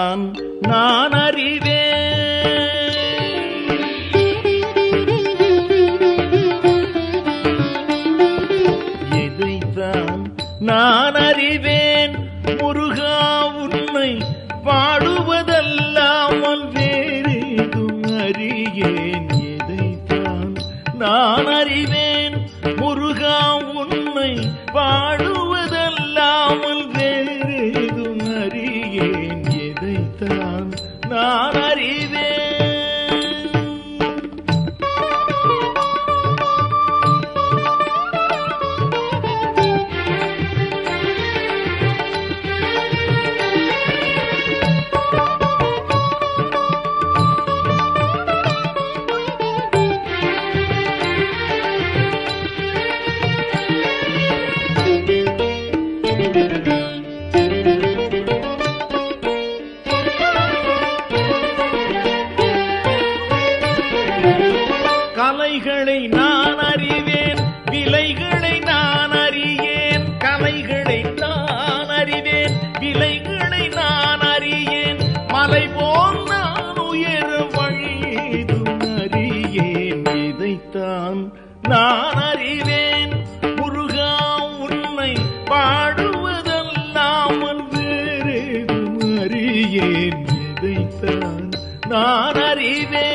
இதைத்தான் நான் அறிவேன் இதைத்தான் நான் அறிவேன் முருகா உன்னை பாடுவதல்லாமல் வேறேதும் அறியேன் இதைத்தான் நான் அறிவேன் முருகா உன்னை பாடுவதல்லாமல் வேறேதும் அறியேன் இதைத்தான் நான் அறிவேன் கலைகளை நான் அறிவேன் விலைகளை நான் அறியேன் கலைகளை நான் அறிவேன் விலைகளை நான் அறியேன் மலை போல் நான் உயர வழிதும் அறியேன் இதைத்தான் நான் அறிவேன் முருகா உன்னை பாடுவதல்லாமல் வேறேதும் அறியேன் இதைத்தான் நான் அறிவேன்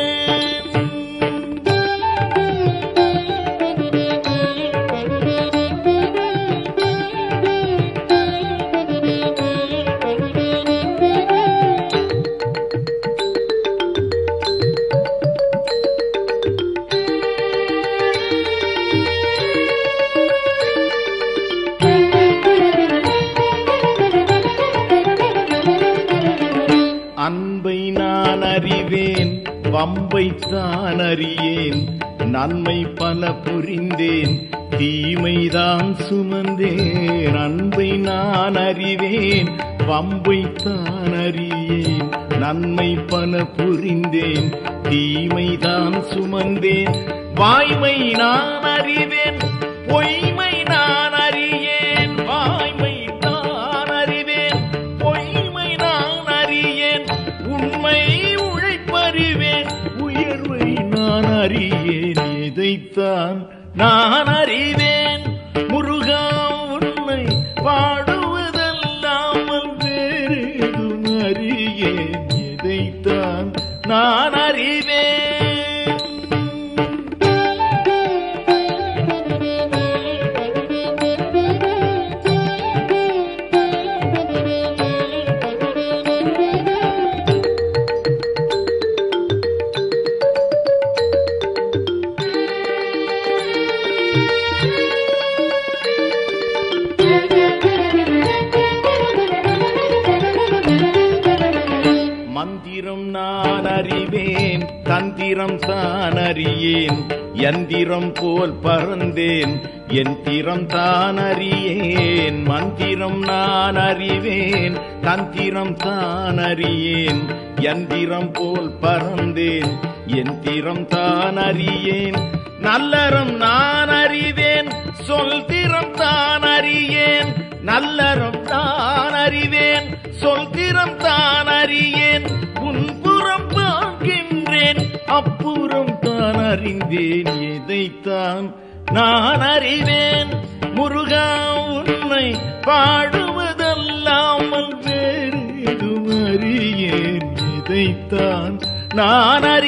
அன்பை நான் அறிவேன் வம்பை தான் அறியேன் நன்மை பல புரிந்தேன் தீமைதான் சுமந்தேன் அன்பை நான் அறிவேன் வம்பை தான் அறியேன் நன்மை பல புரிந்தேன் தீமைதான் சுமந்தேன் வாய்மை நான் அறிவேன் பொய்மை நான் அறியேன் வாய்மை நான் அறிவேன் பொய்மை நான் அறியேன் உண்மை உழைப்பறிவேன் உயர்வை நான் அறியேன் இதைத்தான் நான் அறிவேன் முருகா உன்னை பாடுவதல்லாமல் வேறேதும் அறியேன் இதைத்தான் நான் அறிவேன் மந்திரம் நான் அறிவேன் தந்திரம் தான் அறியேன் எந்திரம் போல் பறந்தேன் எந்திரம் தான் அறியேன் மந்திரம் நான் அறிவேன் தந்திரம் தான் அறியேன் எந்திரம் போல் பறந்தேன் எந்திரம் தான் அறியேன் நல்லறம் நான் அறிவேன் சொல் திறம் தான் அறியேன் நல்லறம் தான் அறிவேன் சொல் திறம் தான் அறியேன் உன்புறம் பார்க்கின்றேன் அப்புறம் தான் அறிந்தேன் எதைத்தான் நான் அறிவேன் முருகா உன்னை பாடுவதல்லாமல் வேறு அறியேன் இதைத்தான் நான் அறிவேன்